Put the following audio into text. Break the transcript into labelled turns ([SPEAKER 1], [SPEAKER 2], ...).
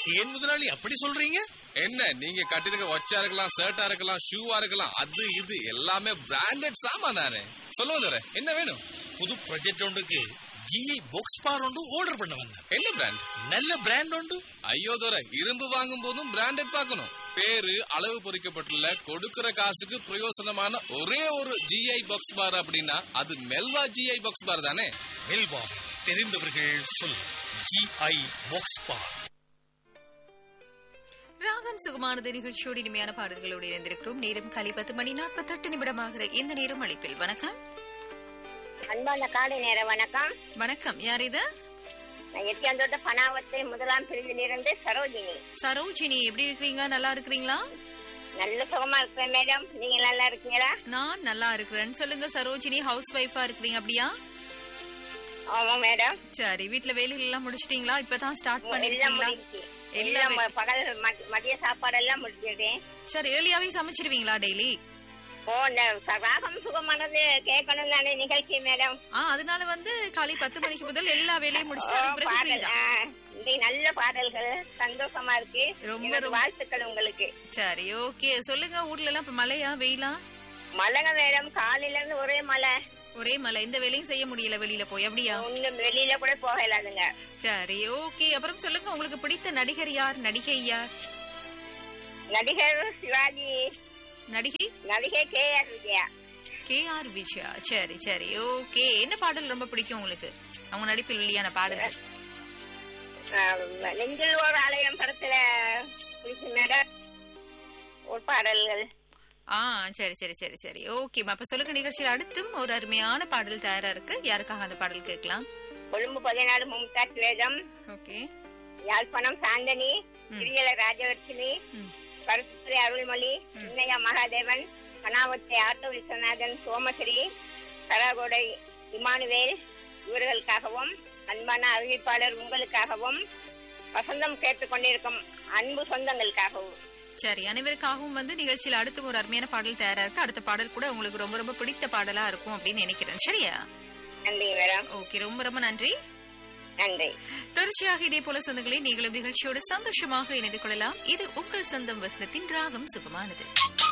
[SPEAKER 1] ஏன் முதலாளி அப்படி சொல்றீங்க
[SPEAKER 2] என்ன நீங்க கட்டிருக்க ஒச்சா இருக்கலாம் ஷர்ட்டா இருக்கலாம் ஷூவா இருக்கலாம் அது இது எல்லாமே பிராண்டட் சாமான் தானே சொல்லுங்க தோர என்ன வேணும்
[SPEAKER 1] புது ப்ராஜெக்ட் ஒன்றுக்கு ஜிஐ பாக்ஸ் பார் ஒன்று ஆர்டர் பண்ண வந்தேன்
[SPEAKER 2] என்ன பிராண்ட்
[SPEAKER 1] நல்ல பிராண்ட் ஒன்று
[SPEAKER 2] ஐயோ தோர இரும்பு வாங்கும் போதும் பிராண்டட் பார்க்கணும் பேரு அளவு பொறிக்கப்பட்டுள்ள கொடுக்கிற காசுக்கு பிரயோசனமான ஒரே ஒரு ஜிஐ பாக்ஸ் பார் அப்படின்னா அது மெல்வா ஜிஐ பாக்ஸ் பார் தானே
[SPEAKER 1] மெல்வா தெரிந்தவர்கள் சொல் ஜிஐ பாக்ஸ் பார்
[SPEAKER 3] ராகம் சுகமானது நிகழ்ச்சியோடு இனிமையான பாடல்களோடு இணைந்திருக்கிறோம் நேரம் காலை பத்து மணி நாற்பத்தெட்டு நிமிடமாகிற இந்த நேரம் அழைப்பில் வணக்கம்
[SPEAKER 4] அன்பான காலை நேர வணக்கம்
[SPEAKER 3] வணக்கம் யார் இது
[SPEAKER 4] நான் எட்டியாந்தோட்ட பனாவத்தை முதலாம் பிரிவிலிருந்து சரோஜினி
[SPEAKER 3] சரோஜினி எப்படி இருக்கிறீங்க நல்லா இருக்கிறீங்களா
[SPEAKER 4] நல்ல சுகமா இருக்கிறேன் மேடம் நீங்க நல்லா இருக்கீங்களா
[SPEAKER 3] நான் நல்லா இருக்கிறேன் சொல்லுங்க சரோஜினி ஹவுஸ் ஒய்ஃபா இருக்கிறீங்க அப்படியா
[SPEAKER 4] ஆமா மேடம்
[SPEAKER 3] சரி வீட்ல வேலைகள் எல்லாம் முடிச்சிட்டீங்களா இப்பதான் ஸ்டார்ட்
[SPEAKER 4] எல்லாம்
[SPEAKER 3] பண்ணிருக்கீங்களா
[SPEAKER 4] முடிஞ்சுச்சு
[SPEAKER 3] எல்லாம்
[SPEAKER 4] எல்லாம் ம- பகல் ம- மதிய சாப்பாடு எல்லாம் முடிச்சிட்டேன்
[SPEAKER 3] சரி ஏர்லியாவே சமைச்சிருவீங்களா டெய்லி
[SPEAKER 4] ஓ இந்த ச- ராகம் சுகமானது கேட்கணும் தானே நிகழ்ச்சி மேடம்
[SPEAKER 3] ஆ அதனால வந்து காலை பத்து மணிக்கு முதல் எல்லா வேலையும் முடிச்சுட்டு
[SPEAKER 4] ஓ,
[SPEAKER 3] அதுக்கு பிறகு free
[SPEAKER 4] பாடல்
[SPEAKER 3] தான்
[SPEAKER 4] ஆ, இன்றைக்கு நல்ல பாடல்கள் சந்தோஷமா இருக்கு
[SPEAKER 3] ரொம்ப,
[SPEAKER 4] எனது
[SPEAKER 3] ரொம்ப.
[SPEAKER 4] வாழ்த்துக்கள் உங்களுக்கு
[SPEAKER 3] சரி ஓகே சொல்லுங்க ஊர்ல எல்லாம் இப்ப மழையா வெயிலா
[SPEAKER 4] மழைங்க மேடம் காலையில இருந்து ஒரே மழை
[SPEAKER 3] ஒரே மழை இந்த வேலையும் செய்ய முடியல வெளியில போய் அப்படியா
[SPEAKER 4] ஒண்ணும் வெளியில கூட போகலாதுங்க
[SPEAKER 3] சரி ஓகே அப்புறம் சொல்லுங்க உங்களுக்கு பிடித்த நடிகர் யார் நடிகை யார்
[SPEAKER 4] நடிகர் சிவாஜி
[SPEAKER 3] நடிகை
[SPEAKER 4] நடிகை K R Vijaya
[SPEAKER 3] K R Vijaya சரி சரி ஓகே என்ன பாடல் ரொம்ப பிடிக்கும் உங்களுக்கு அவங்க நடிப்பில் வெளியான பாடல்
[SPEAKER 4] ஆஹ் நெஞ்சில் ஒரு ஆலயம் படத்துல பிடிச்ச மேடம் ஒரு பாடல்கள்
[SPEAKER 3] ஆ சரி சரி சரி சரி ஓகே அப்ப சொல்லுங்க நிகழ்ச்சியில் அடுத்தும் ஒரு அருமையான பாடல் தயாரா இருக்கு யாருக்காக அந்த பாடல் கேட்கலாம்
[SPEAKER 4] கொழும்பு பதினாலு மும்தாஜ் வேதம்
[SPEAKER 3] ஓகே
[SPEAKER 4] யாழ்ப்பாணம் சாந்தனி திரியல ராஜலட்சுமி கருத்துத்துறை அருள்மொழி சின்னையா மகாதேவன் கனாவத்தை ஆட்டோ விஸ்வநாதன் சோமஸ்ரீ கராகோடை இமானுவேல் இவர்களுக்காகவும் அன்பான அறிவிப்பாளர் உங்களுக்காகவும் வசந்தம் கேட்டுக்கொண்டிருக்கும் அன்பு சொந்தங்களுக்காகவும்
[SPEAKER 3] சரி அனைவருக்காகவும் வந்து நிகழ்ச்சியில் அடுத்து ஒரு அருமையான பாடல் தயாரா இருக்கு அடுத்த பாடல் கூட உங்களுக்கு ரொம்ப ரொம்ப பிடித்த பாடலா இருக்கும் அப்படின்னு நினைக்கிறேன் சரியா
[SPEAKER 4] நன்றி மேடம்
[SPEAKER 3] ஓகே ரொம்ப ரொம்ப நன்றி
[SPEAKER 4] நன்றி
[SPEAKER 3] தொடர்ச்சியாக இதே போல சொந்தங்களை நீங்களும் நிகழ்ச்சியோடு சந்தோஷமாக இணைந்து கொள்ளலாம் இது உங்கள் சொந்தம் வசனத்தின் ராகம் சுகமானது